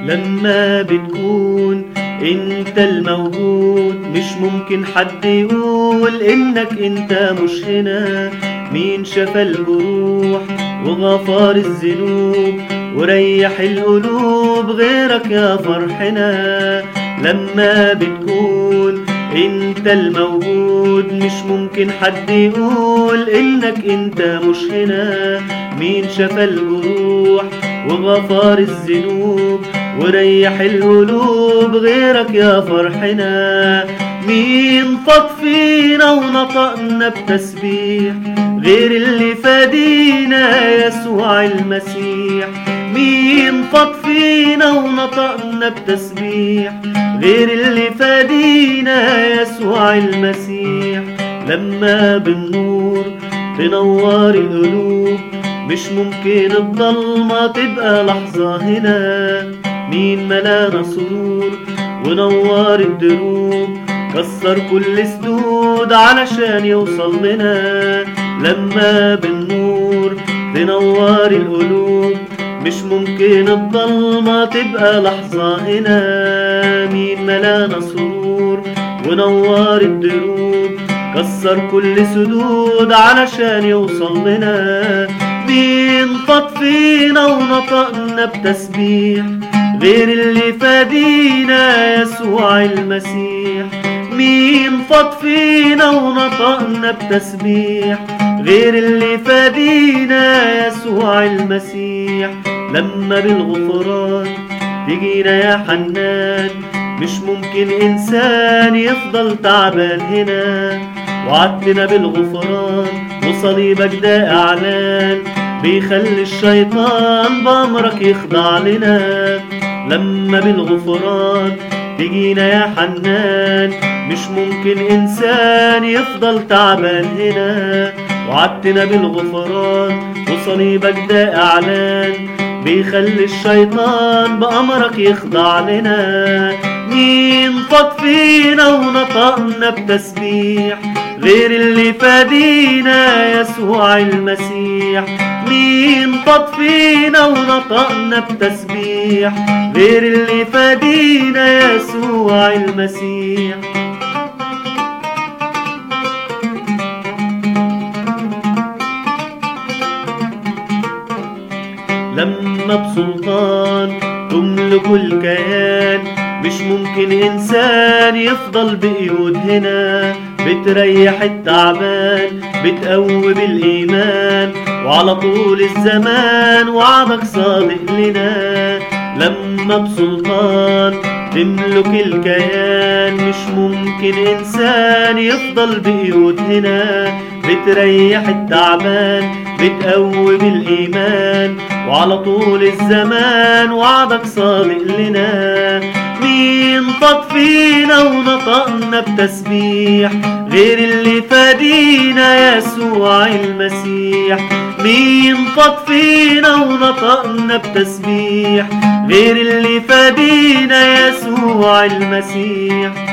لما بتكون انت الموجود مش ممكن حد يقول انك انت مش هنا مين شفى الجروح وغفار الذنوب وريح القلوب غيرك يا فرحنا لما بتكون انت الموجود مش ممكن حد يقول انك انت مش هنا مين شفى الجروح وغفار الذنوب وريح القلوب غيرك يا فرحنا مين فاض فينا ونطقنا بتسبيح غير اللي فادينا يسوع المسيح مين فاض فينا ونطقنا بتسبيح غير اللي فادينا يسوع المسيح لما بالنور تنور القلوب مش ممكن الضلمة تبقى لحظة هنا مين ملانا سرور ونور الدروب كسر كل سدود علشان يوصل لنا لما بالنور تنور القلوب مش ممكن الضلمة تبقى لحظة هنا مين ملانا سرور ونور الدروب كسر كل سدود علشان يوصل لنا مين فاض فينا ونطقنا بتسبيح غير اللي فادينا يسوع المسيح مين فاض فينا ونطقنا بتسبيح غير اللي فادينا يسوع المسيح لما بالغفران تجينا يا حنان مش ممكن إنسان يفضل تعبان هنا وعدتنا بالغفران وصليبك ده إعلان بيخلي الشيطان بأمرك يخضع لنا لما بالغفران تجينا يا حنان مش ممكن إنسان يفضل تعبان هنا وعدتنا بالغفران وصليبك ده إعلان بيخلي الشيطان بأمرك يخضع لنا مين فاض فينا ونطقنا بتسبيح غير اللي فادينا يسوع المسيح مين فاض فينا ونطقنا بتسبيح غير اللي فادينا يسوع المسيح لما بسلطان تملك الكيان مش ممكن إنسان يفضل بقيود هنا بتريح التعبان بتقوي بالإيمان وعلى طول الزمان وعدك صادق لنا لما بسلطان تملك الكيان مش ممكن إنسان يفضل بقيود هنا بتريح التعبان بتقوي بالإيمان وعلى طول الزمان وعدك صادق لنا مين فاض فينا ونطقنا بتسبيح غير اللي فادينا يسوع المسيح مين فاض فينا ونطقنا بتسبيح غير اللي فادينا يسوع المسيح